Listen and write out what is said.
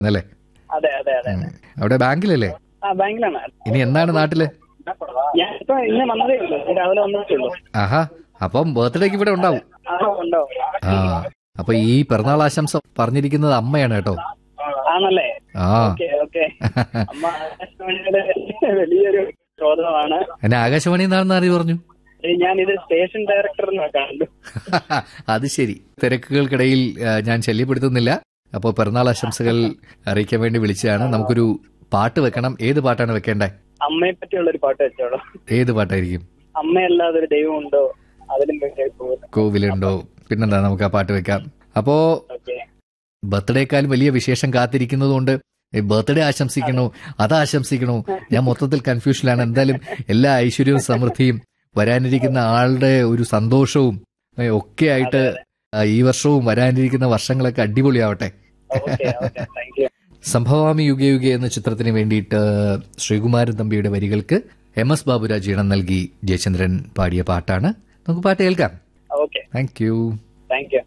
എന്നല്ലേ അതെ അതെ അതെ ഉം. അവിടെ ബാങ്കിലല്ലേ ആ ബാങ്കിലാണ് ഇനി എന്നാണ് നാട്ടില് ഞാൻ ഇപ്പൊ ഇന്ന് വന്നതേ ഉള്ളൂ ഇന്ന് രാവിലെ വന്നതേ ഉള്ളൂ ആഹാ അപ്പം ബർത്ത്ഡേക്ക് ഇവിടെ ഉണ്ടാവും ആ ഉണ്ടോ ആ അപ്പൊ ഈ പിറന്നാൾ ആശംസ പറഞ്ഞിരിക്കുന്നത് അമ്മയാണ് കേട്ടോ ആണല്ലേ ആ ഓക്കെ ഓക്കെ അമ്മ ആകാശവാണിയുടെ വലിയൊരു ശ്രോതമാണ് എന്നെ ആകാശവാണി എന്നാണെന്ന് അറിയ പറഞ്ഞു ഞാൻ ഇത് സ്റ്റേഷൻ ഡയറക്ടറിനെ കണ്ടു അത് ശരി തിരക്കുകൾക്കിടയിൽ ആ, ഞാൻ ശല്യപ്പെടുത്തുന്നില്ല അപ്പോൾ പിറന്നാൾ ആശംസകൾ അറിയിക്കാൻ വേണ്ടി വിളിച്ചതാണ് നമുക്കൊരു പാട്ട് വെക്കണം ഏത് പാട്ടാണ് വെക്കേണ്ടേ അമ്മയെ പറ്റിയുള്ള ഒരു പാട്ട് വെച്ചോളൂ ഏത് പാട്ടായിരിക്കും അമ്മയല്ലാതെ ഒരു ദൈവം ഉണ്ടോ അതിലും വലിയ പോകുന്നു കോവിലുണ്ടോ പിന്നെന്താ നമുക്ക് ആ പാട്ട് വെക്കാം അപ്പോ ഓക്കെ ബർത്ത്ഡേക്കാൾ വലിയ വിശേഷം കാത്തിരിക്കുന്നതുകൊണ്ട് ബർത്ത്ഡേ ആശംസിക്കണോ അത് ആശംസിക്കണോ ഞാൻ മൊത്തത്തിൽ കൺഫ്യൂഷനിലാണ് എന്തായാലും എല്ലാ ഐശ്വര്യവും സമൃദ്ധിയും വരാനിരിക്കുന്ന ആളുടെ ഒരു സന്തോഷവും ഏ, ഒക്കെ ആയിട്ട് ആ, ഈ വർഷവും വരാനിരിക്കുന്ന വർഷങ്ങളൊക്കെ അടിപൊളിയാവട്ടെ okay okay thank you Sambhavami Yuga Yuga എന്ന ചിത്രത്തിന് വേണ്ടിയിട്ട് ശ്രീകുമാരൻ തമ്പിയുടെ വരികൾക്ക് എം എസ് ബാബുരാജ് ഈണം നൽകി ജയചന്ദ്രൻ പാടിയ പാട്ടാണ് നമുക്ക് പാട്ട് കേൾക്കാം okay thank you thank U